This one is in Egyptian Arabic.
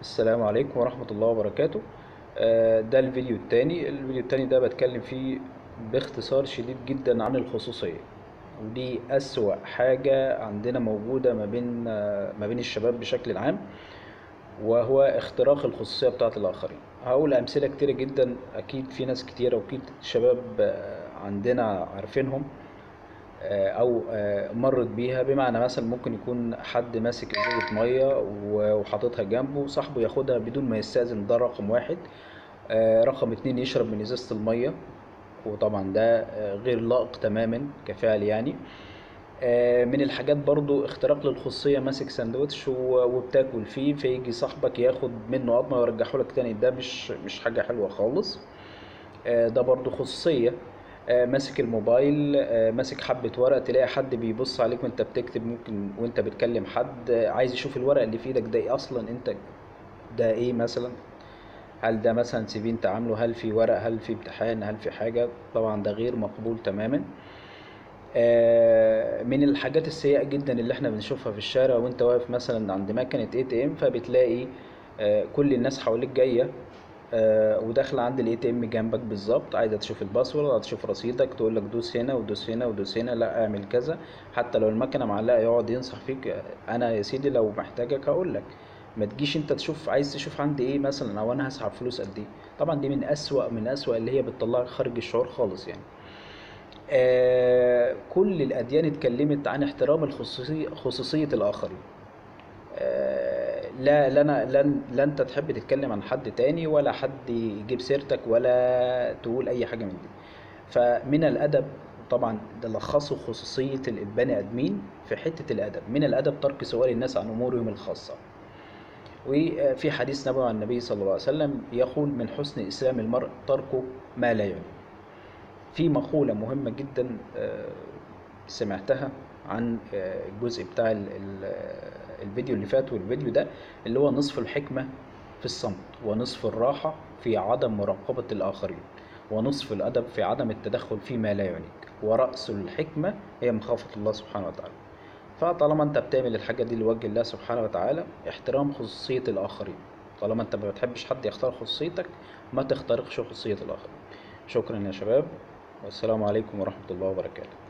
السلام عليكم ورحمة الله وبركاته آه، ده الفيديو التاني الفيديو التاني ده بتكلم فيه باختصار شديد جدا عن الخصوصية ودي أسوأ حاجة عندنا موجودة ما بين آه، ما بين الشباب بشكل عام وهو اختراق الخصوصية بتاعة الآخرين هقول أمثلة كتيرة جدا أكيد في ناس كتيرة وأكيد شباب آه، عندنا عارفينهم آه، او آه، مرت بيها بمعنى مثلا ممكن يكون حد ماسك ازازه ميه و- وحاططها جنبه صاحبه ياخدها بدون ما يستأذن ده رقم واحد آه، رقم اتنين يشرب من ازازه الميه وطبعا ده آه، غير لائق تماما كفعل يعني آه، من الحاجات برضو اختراق للخصوصية ماسك سندوتش و- وبتاكل فيه فيجي صاحبك ياخد منه قطمة ويرجعه لك تاني ده مش مش حاجة حلوة خالص آه، ده برضو خصوصية آه، ماسك الموبايل آه، ماسك حبة ورق تلاقي حد بيبص عليك وانت بتكتب ممكن وانت بتكلم حد آه، عايز يشوف الورق اللي في ايدك ده ايه اصلا انت ده ايه مثلا هل ده مثلا سي في انت عامله هل في ورق هل في امتحان هل في حاجة طبعا ده غير مقبول تماما آه، من الحاجات السيئة جدا اللي احنا بنشوفها في الشارع وانت واقف مثلا عند مكنة اي تي ام فبتلاقي آه، كل الناس حواليك جاية آه، وداخلة عند الاي تي ام جنبك بالظبط عايزة تشوف الباسورد عايزة تشوف رصيدك تقول لك دوس هنا ودوس هنا ودوس هنا لا اعمل كذا حتى لو المكنة معلقة يقعد ينصح فيك آه، انا يا سيدي لو محتاجك هقول لك ما تجيش انت تشوف عايز تشوف عندي ايه مثلا او انا هسحب فلوس قد ايه طبعا دي من اسوأ من اسوأ اللي هي بتطلعك خارج الشعور خالص يعني آه، كل الأديان اتكلمت عن احترام الخصوصية خصوصية الآخرين آه، لا لا أنا لن لا أنت تحب تتكلم عن حد تاني ولا حد يجيب سيرتك ولا تقول أي حاجة من دي فمن الأدب طبعا ده لخصوا خصوصية البني آدمين في حتة الأدب من الأدب ترك سؤال الناس عن أمورهم الخاصة وفي حديث نبوي عن النبي صلى الله عليه وسلم يقول من حسن إسلام المرء تركه ما لا يعني في مقولة مهمة جدا آه، سمعتها عن آه، الجزء بتاع ال- ال- آه، الفيديو اللي فات والفيديو ده اللي هو نصف الحكمة في الصمت ونصف الراحة في عدم مراقبة الآخرين ونصف الأدب في عدم التدخل فيما لا يعنيك ورأس الحكمة هي مخافة الله سبحانه وتعالى فطالما انت بتعمل الحاجة دي لوجه الله سبحانه وتعالى احترام خصوصية الآخرين طالما انت ما بتحبش حد يختار خصوصيتك ما تخترقش خصوصية الآخرين شكرا يا شباب والسلام عليكم ورحمة الله وبركاته